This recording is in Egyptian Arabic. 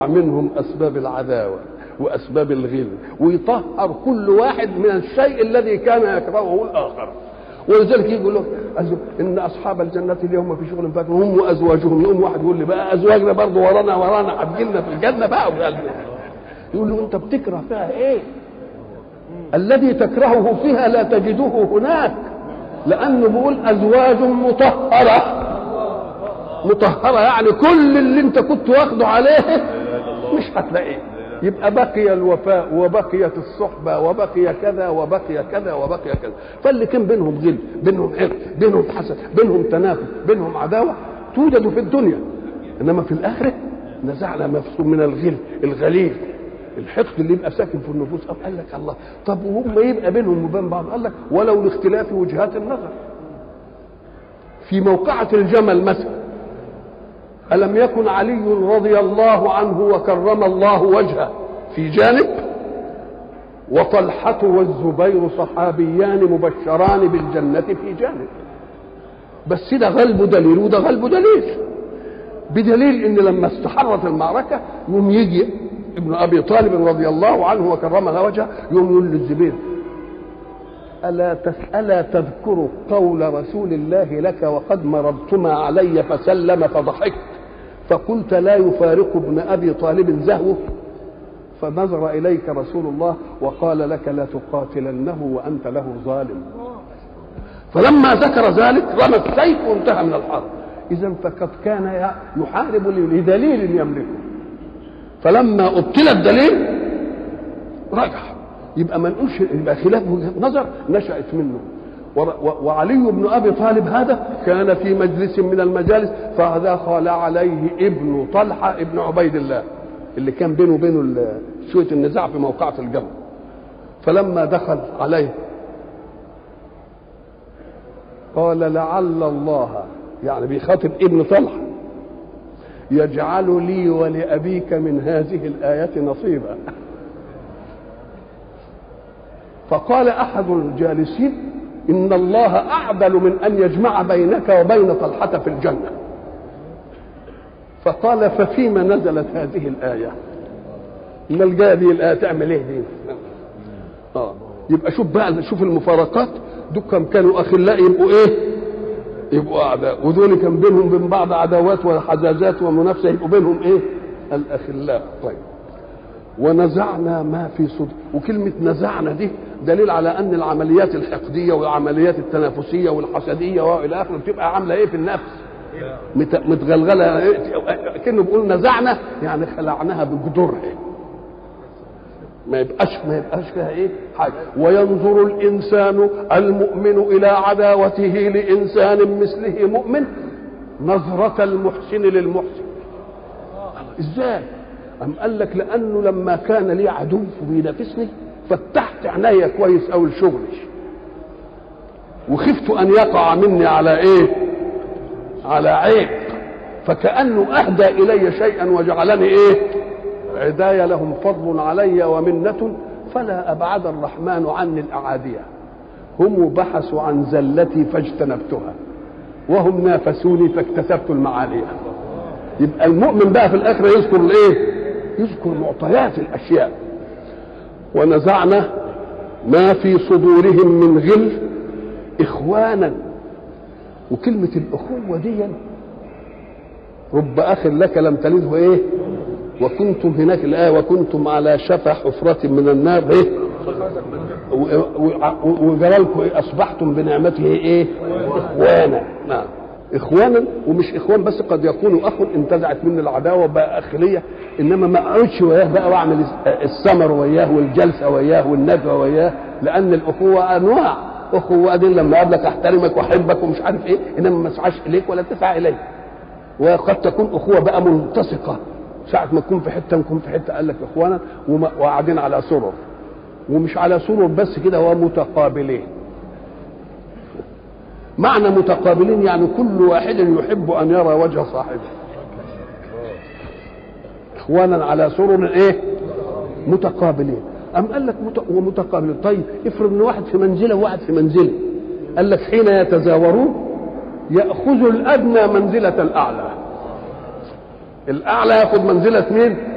منهم اسباب العداوه واسباب الغل ويطهر كل واحد من الشيء الذي كان يكرهه الاخر ولذلك يقول له ان اصحاب الجنه اليوم في شغل فاكر هم وازواجهم يقوم واحد يقول لي بقى ازواجنا برضه ورانا ورانا هتجيلنا في الجنه بقى يقول له انت بتكره فيها ايه؟ الذي تكرهه فيها لا تجده هناك لانه بيقول ازواج مطهره مطهره يعني كل اللي انت كنت واخده عليه مش هتلاقيه يبقى بقي الوفاء وبقيت الصحبة وبقي كذا وبقي كذا وبقي كذا فاللي كان بينهم غل بينهم حقد بينهم حسد بينهم تنافس بينهم عداوة توجد في الدنيا إنما في الآخرة نزعنا مفصول من الغل الغليل الحقد اللي يبقى ساكن في النفوس أو قال لك الله طب وهم يبقى بينهم وبين بعض قال لك ولو لاختلاف وجهات النظر في موقعة الجمل مثلا ألم يكن علي رضي الله عنه وكرم الله وجهه في جانب وطلحة والزبير صحابيان مبشران بالجنة في جانب بس ده غلب دليل وده غلب دليل بدليل ان لما استحرت المعركة يوم يجي ابن ابي طالب رضي الله عنه وكرم له وجهه يوم يقول للزبير ألا ألا تذكر قول رسول الله لك وقد مررتما علي فسلم فضحكت فقلت لا يفارق ابن أبي طالب زهوه فنظر إليك رسول الله وقال لك لا تقاتلنه وأنت له ظالم فلما ذكر ذلك رمى السيف وانتهى من الحرب إذا فقد كان يحارب لدليل يملكه فلما ابتلى الدليل رجع يبقى ما نقولش يبقى خلاف وجهه نظر نشأت منه وعلي بن ابي طالب هذا كان في مجلس من المجالس فدخل عليه ابن طلحه ابن عبيد الله اللي كان بينه وبينه شويه النزاع في موقعة الجو فلما دخل عليه قال لعل الله يعني بيخاطب ابن طلحه يجعل لي ولابيك من هذه الايه نصيبا فقال احد الجالسين ان الله اعدل من ان يجمع بينك وبين طلحه في الجنه فقال ففيما نزلت هذه الايه ان الجايه دي الايه تعمل ايه دي اه يبقى شوف بقى شوف المفارقات دول كانوا اخلاء يبقوا ايه يبقوا اعداء ودول كان بينهم بين بعض عداوات وحزازات ومنافسه يبقوا بينهم ايه الاخلاء طيب ونزعنا ما في صدور وكلمة نزعنا دي دليل على أن العمليات الحقدية والعمليات التنافسية والحسدية وإلى آخره بتبقى عاملة إيه في النفس متغلغلة كأنه بيقول نزعنا يعني خلعناها بجدرها ما يبقاش ما يبقاش فيها ايه حاجه وينظر الانسان المؤمن الى عداوته لانسان مثله مؤمن نظره المحسن للمحسن ازاي أم قال لك لأنه لما كان لي عدو بينافسني فتحت عينيا كويس أوي لشغلي وخفت أن يقع مني على إيه؟ على عيب فكأنه أهدى إلي شيئا وجعلني إيه؟ عداية لهم فضل علي ومنة فلا أبعد الرحمن عني الأعادية هم بحثوا عن زلتي فاجتنبتها وهم نافسوني فاكتسبت المعالية يبقى المؤمن بقى في الآخرة يذكر الإيه؟ يذكر معطيات الاشياء ونزعنا ما في صدورهم من غل اخوانا وكلمه الاخوه دي رب اخ لك لم تلده ايه وكنتم هناك الايه وكنتم على شفا حفره من النار ايه وجلالكم إيه اصبحتم بنعمته ايه اخوانا نعم اخوانا ومش اخوان بس قد يكونوا اخ انتزعت منه العداوه بقى اخ ليا انما ما اقعدش وياه بقى واعمل السمر وياه والجلسه وياه والندوه وياه لان الاخوه انواع اخوه دي لما اقابلك احترمك واحبك ومش عارف ايه انما ما اسعاش اليك ولا تسعى الي وقد تكون اخوه بقى ملتصقه ساعة ما تكون في حتة نكون في حتة قال لك إخوانا وقاعدين على سرر ومش على سرر بس كده ومتقابلين معنى متقابلين يعني كل واحد يحب ان يرى وجه صاحبه اخوانا على سرر ايه متقابلين ام قال لك مت... ومتقابلين طيب افرض ان واحد في منزله وواحد في منزله قال لك حين يتزاورون ياخذ الادنى منزله الاعلى الاعلى ياخذ منزله مين